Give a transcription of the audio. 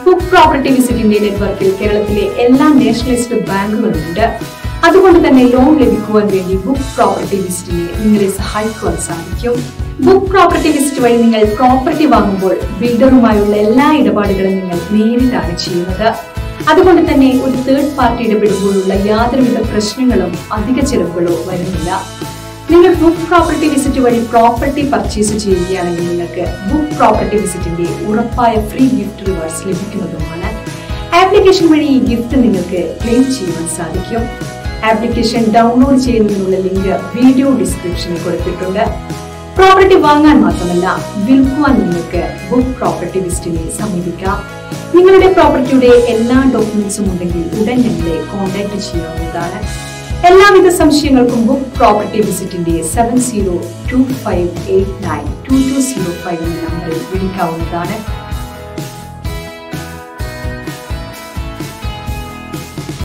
book property വിസിറ്റിന്റെ നെറ്റ്വർക്കിൽ കേരളത്തിലെ എല്ലാ നാഷണലിസ്റ്റ് ബാങ്കുകളുമുണ്ട് അതുകൊണ്ട് തന്നെ ലോൺ ലഭിക്കുവാൻ വേണ്ടി ബുക്ക് പ്രോപ്പർട്ടി വിസിറ്റിനെ നിങ്ങളെ സഹായിക്കുവാൻ സാധിക്കും ബുക്ക് പ്രോപ്പർട്ടി വിസിറ്റ് വഴി നിങ്ങൾ പ്രോപ്പർട്ടി വാങ്ങുമ്പോൾ ബിൽഡറുമായുള്ള എല്ലാ ഇടപാടുകളും നിങ്ങൾ നേരിട്ടാണ് ചെയ്യുന്നത് അതുകൊണ്ട് തന്നെ ഒരു തേർഡ് പാർട്ടി ഇടപെടുമ്പോഴുള്ള യാതൊരുവിധ പ്രശ്നങ്ങളും അധിക ചെലവുകളോ വരുന്നില്ല നിങ്ങൾ ബുക്ക് പ്രോപ്പർട്ടി വിസിറ്റ് വഴി പ്രോപ്പർട്ടി പർച്ചേസ് ചെയ്യുകയാണെങ്കിൽ നിങ്ങൾക്ക് ബുക്ക് പ്രോപ്പർട്ടി വിസിറ്റിന്റെ ഉറപ്പായ ഫ്രീ ഗിഫ്റ്റ് റിവാർഡ്സ് ലഭിക്കുന്നതുമാണ് ആപ്ലിക്കേഷൻ വഴി ഈ ഗിഫ്റ്റ് നിങ്ങൾക്ക് ക്ലെയിം ചെയ്യുവാൻ സാധിക്കും ആപ്ലിക്കേഷൻ ഡൗൺലോഡ് ചെയ്യുന്നതിനുള്ള ലിങ്ക് വീഡിയോ ഡിസ്ക്രിപ്ഷനിൽ കൊടുത്തിട്ടുണ്ട് പ്രോപ്പർട്ടി വാങ്ങാൻ മാത്രമല്ല വിൽക്കുവാൻ നിങ്ങൾക്ക് ബുക്ക് പ്രോപ്പർട്ടി വിസിറ്റിനെ സമീപിക്കാം നിങ്ങളുടെ പ്രോപ്പർട്ടിയുടെ എല്ലാ ഡോക്യുമെന്റ്സും ഉണ്ടെങ്കിൽ ഉടൻ ഞങ്ങളെ കോൺടാക്ട് ചെയ്യാവുന്നതാണ് എല്ലാവിധ സംശയങ്ങൾക്കും ബുക്ക് പ്രോപ്പർട്ടി വിസിറ്റിന്റെ seven zero two five eight nine two two zero five എന്ന നമ്പറിൽ വിളിക്കാവുന്നതാണ്